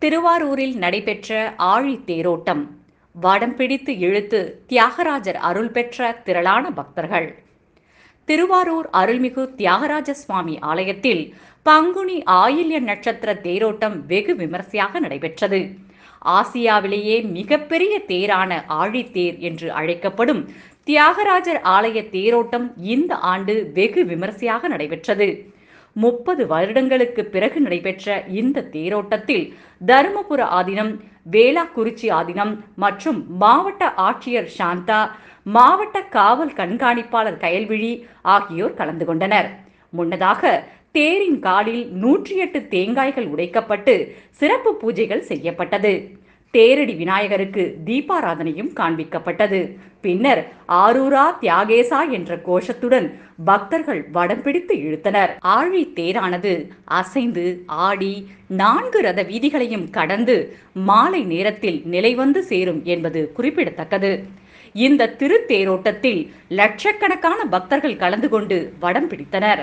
திருவாரூரில் நடைபெற்ற ஆழி தேரோட்டம் வடம் பிடித்து இழுத்து தியாகராஜர் அருள் பெற்ற திரளான பக்தர்கள் திருவாரூர் அருள்மிகு தியாகராஜ சுவாமி ஆலயத்தில் பங்குனி ஆயில்ய நட்சத்திர தேரோட்டம் வெகு விமர்சையாக நடைபெற்றது ஆசியாவிலேயே மிகப்பெரிய தேரான ஆழித்தேர் என்று அழைக்கப்படும் தியாகராஜர் ஆலய தேரோட்டம் இந்த ஆண்டு வெகு விமர்சையாக நடைபெற்றது முப்பது வருடங்களுக்கு பிறகு நடைபெற்ற இந்த தேரோட்டத்தில் தருமபுர ஆதீனம் வேளாக்குறிச்சி ஆதீனம் மற்றும் மாவட்ட ஆட்சியர் சாந்தா மாவட்ட காவல் கண்காணிப்பாளர் கயல்விழி ஆகியோர் கலந்து கொண்டனர் முன்னதாக தேரின் காலில் நூற்றி எட்டு தேங்காய்கள் உடைக்கப்பட்டு சிறப்பு பூஜைகள் செய்யப்பட்டது தேரடி விநாயகருக்கு தீபாராதனையும் காண்பிக்கப்பட்டது பின்னர் ஆரூரா தியாகேசா என்ற கோஷத்துடன் பக்தர்கள் வடம் பிடித்து இழுத்தனர் ஆழி தேரானது அசைந்து ஆடி நான்கு ரத வீதிகளையும் கடந்து மாலை நேரத்தில் நிலைவந்து சேரும் என்பது குறிப்பிடத்தக்கது இந்த திருத்தேரோட்டத்தில் லட்சக்கணக்கான பக்தர்கள் கலந்து கொண்டு வடம் பிடித்தனர்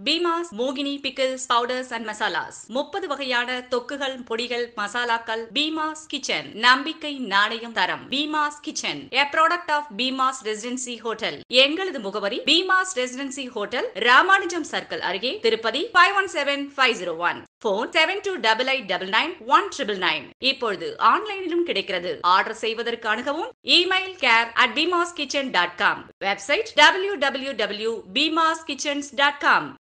பீமாஸ் மோகினி பிக்கிள்ஸ் பவுடர்ஸ் அண்ட் மசாலாஸ் முப்பது வகையான தொக்குகள் பொடிகள் மசாலாக்கள் பீமாஸ் கிச்சன் நம்பிக்கை நாணயம் தரம் Bheemas kitchen a product of Bheemas residency hotel எங்களது முகவரி Bheemas residency hotel Ramanujam circle அருகே Tirupati five one seven five zero one phone seven two double eight double nine one triple nine இப்பொழுது ஆன்லைனிலும் கிடைக்கிறது ஆர்டர் செய்வதற்கு அணுகவும் email care at Bheemas kitchen dot com website W W W Bheemas kitchens dot com